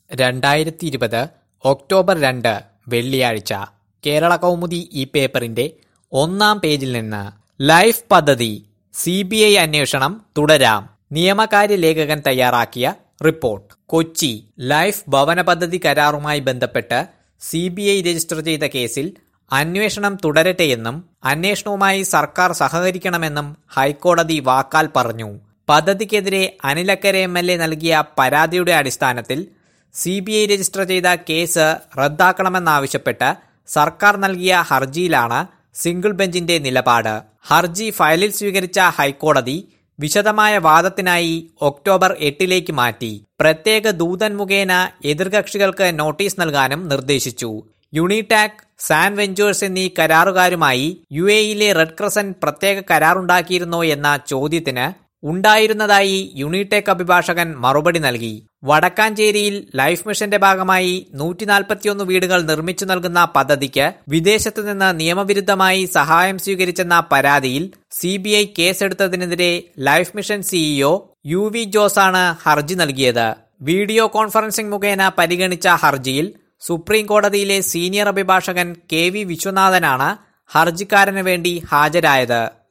രണ്ടായിരത്തി ഇരുപത് ഒക്ടോബർ രണ്ട് വെള്ളിയാഴ്ച കേരള കൗമുദി ഈ പേപ്പറിന്റെ ഒന്നാം പേജിൽ നിന്ന് ലൈഫ് പദ്ധതി സി ബി ഐ അന്വേഷണം തുടരാം നിയമകാര്യ ലേഖകൻ തയ്യാറാക്കിയ റിപ്പോർട്ട് കൊച്ചി ലൈഫ് ഭവന പദ്ധതി കരാറുമായി ബന്ധപ്പെട്ട് സി ബി ഐ രജിസ്റ്റർ ചെയ്ത കേസിൽ അന്വേഷണം തുടരട്ടെയെന്നും അന്വേഷണവുമായി സർക്കാർ സഹകരിക്കണമെന്നും ഹൈക്കോടതി വാക്കാൽ പറഞ്ഞു പദ്ധതിക്കെതിരെ അനിലക്കര എം എൽ എ നൽകിയ പരാതിയുടെ അടിസ്ഥാനത്തിൽ സി ബി ഐ രജിസ്റ്റർ ചെയ്ത കേസ് റദ്ദാക്കണമെന്നാവശ്യപ്പെട്ട് സർക്കാർ നൽകിയ ഹർജിയിലാണ് സിംഗിൾ ബെഞ്ചിന്റെ നിലപാട് ഹർജി ഫയലിൽ സ്വീകരിച്ച ഹൈക്കോടതി വിശദമായ വാദത്തിനായി ഒക്ടോബർ എട്ടിലേക്ക് മാറ്റി പ്രത്യേക ദൂതൻ മുഖേന എതിർകക്ഷികൾക്ക് നോട്ടീസ് നൽകാനും നിർദ്ദേശിച്ചു യുണിടാക് സാൻ വെഞ്ചേഴ്സ് എന്നീ കരാറുകാരുമായി യു എയിലെ റെഡ് ക്രസന്റ് പ്രത്യേക കരാറുണ്ടാക്കിയിരുന്നോ എന്ന ചോദ്യത്തിന് ഉണ്ടായിരുന്നതായി യുണിടെക് അഭിഭാഷകൻ മറുപടി നൽകി വടക്കാഞ്ചേരിയിൽ ലൈഫ് മിഷന്റെ ഭാഗമായി നൂറ്റി നാൽപ്പത്തിയൊന്ന് വീടുകൾ നിർമ്മിച്ചു നൽകുന്ന പദ്ധതിക്ക് വിദേശത്തു നിന്ന് നിയമവിരുദ്ധമായി സഹായം സ്വീകരിച്ചെന്ന പരാതിയിൽ സി ബി ഐ കേസെടുത്തതിനെതിരെ Life Mission C E O U V ജോസാണ് ഹർജി നൽകിയത് വീഡിയോ കോൺഫറൻസിംഗ് മുഖേന പരിഗണിച്ച ഹർജിയിൽ സുപ്രീം കോടതിയിലെ സീനിയർ അഭിഭാഷകൻ കെ വി വിശ്വനാഥനാണ് ഹർജിക്കാരന് വേണ്ടി ഹാജരായത്